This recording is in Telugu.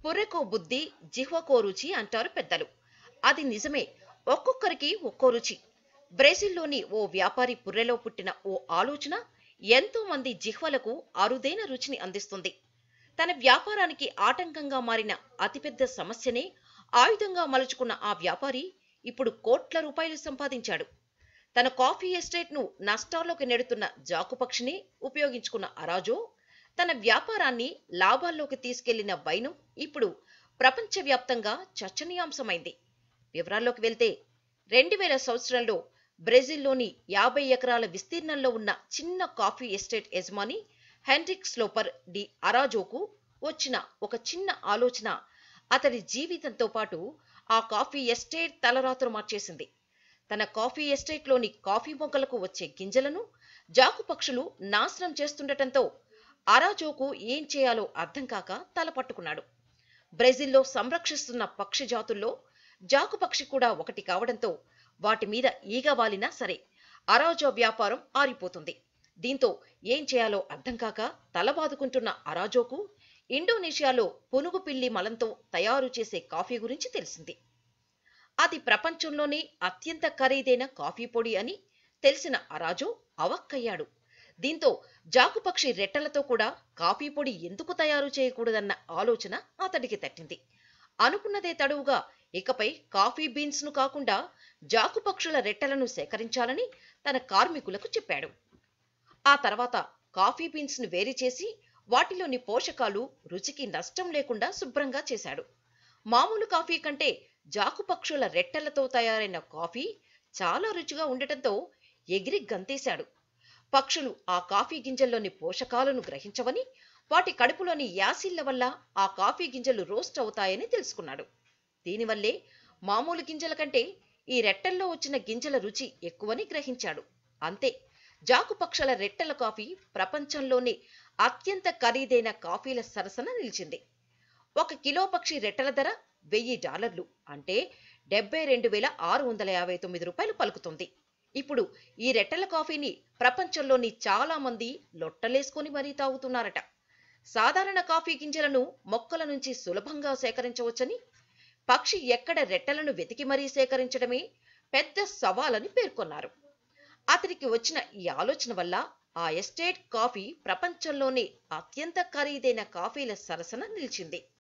పుర్రెకో బుద్ధి జిహ్వకో రుచి అంటారు పెద్దలు అది నిజమే ఒక్కొక్కరికి ఒక్కో రుచి బ్రెజిల్లోని ఓ వ్యాపారి పుర్రెలో పుట్టిన ఓ ఆలోచన ఎంతో మంది జిహ్వలకు అరుదైన రుచిని అందిస్తుంది తన వ్యాపారానికి ఆటంకంగా మారిన అతిపెద్ద సమస్యనే ఆయుధంగా మలుచుకున్న ఆ వ్యాపారి ఇప్పుడు కోట్ల రూపాయలు సంపాదించాడు తన కాఫీ ఎస్టేట్ ను నష్టాల్లోకి నెడుతున్న జాకుపక్షిని ఉపయోగించుకున్న అరాజో తన వ్యాపారాన్ని లాభాల్లోకి తీసుకెళ్లిన వైనం ఇప్పుడు ప్రపంచవ్యాప్తంగా చర్చనీయాంశమైంది వివరాల్లోకి వెళ్తే రెండు వేల సంవత్సరంలో బ్రెజిల్లోని యాభై ఎకరాల విస్తీర్ణంలో ఉన్న చిన్న కాఫీ ఎస్టేట్ యజమాని హెన్రిక్ స్లోపర్ డి అరాజోకు వచ్చిన ఒక చిన్న ఆలోచన అతడి జీవితంతో పాటు ఆ కాఫీ ఎస్టేట్ తలరాతను మార్చేసింది తన కాఫీ ఎస్టేట్లోని కాఫీ మొక్కలకు వచ్చే గింజలను జాకు పక్షులు నాశనం చేస్తుండటంతో అరాజోకు ఏం చేయాలో అర్థం కాక తల పట్టుకున్నాడు బ్రెజిల్లో సంరక్షిస్తున్న పక్షి జాతుల్లో జాకు పక్షి కూడా ఒకటి కావడంతో వాటి మీద ఈగ వాలినా సరే అరాజో వ్యాపారం ఆరిపోతుంది దీంతో ఏం చేయాలో అర్థం కాక తలబాదుకుంటున్న అరాజోకు ఇండోనేషియాలో పునుగు పిల్లి మలంతో తయారు చేసే కాఫీ గురించి తెలిసింది అది ప్రపంచంలోనే అత్యంత ఖరీదైన కాఫీ పొడి అని తెలిసిన అరాజో అవక్కయ్యాడు దీంతో జాకుపక్షి రెట్టలతో కూడా కాఫీ పొడి ఎందుకు తయారు చేయకూడదన్న ఆలోచన అతడికి తట్టింది అనుకున్నదే తడువుగా ఇకపై కాఫీ బీన్స్ ను కాకుండా జాకుపక్షుల రెట్టలను సేకరించాలని తన కార్మికులకు చెప్పాడు ఆ తర్వాత కాఫీ బీన్స్ ను వేరు చేసి వాటిలోని పోషకాలు రుచికి నష్టం లేకుండా శుభ్రంగా చేశాడు మామూలు కాఫీ కంటే జాకుపక్షుల రెట్టెలతో తయారైన కాఫీ చాలా రుచిగా ఉండటంతో ఎగిరి గంతేశాడు పక్షులు ఆ కాఫీ గింజల్లోని పోషకాలను గ్రహించవని వాటి కడుపులోని యాసిడ్ల వల్ల ఆ కాఫీ గింజలు రోస్ట్ అవుతాయని తెలుసుకున్నాడు దీనివల్లే మామూలు గింజల కంటే ఈ రెట్టెల్లో వచ్చిన గింజల రుచి ఎక్కువని గ్రహించాడు అంతే జాకుపక్షుల రెట్టెల కాఫీ ప్రపంచంలోనే అత్యంత ఖరీదైన కాఫీల సరసన నిలిచింది ఒక కిలో పక్షి రెట్టెల ధర వెయ్యి డాలర్లు అంటే డెబ్బై రెండు వేల ఆరు వందల యాభై తొమ్మిది రూపాయలు పలుకుతుంది ఇప్పుడు ఈ రెట్టెల కాఫీని ప్రపంచంలోని చాలా మంది లొట్టలేసుకొని మరీ తాగుతున్నారట సాధారణ కాఫీ గింజలను మొక్కల నుంచి సులభంగా సేకరించవచ్చని పక్షి ఎక్కడ రెట్టెలను వెతికి మరీ సేకరించడమే పెద్ద సవాలని పేర్కొన్నారు అతనికి వచ్చిన ఈ ఆలోచన వల్ల ఆ ఎస్టేట్ కాఫీ ప్రపంచంలోనే అత్యంత ఖరీదైన కాఫీల సరసన నిలిచింది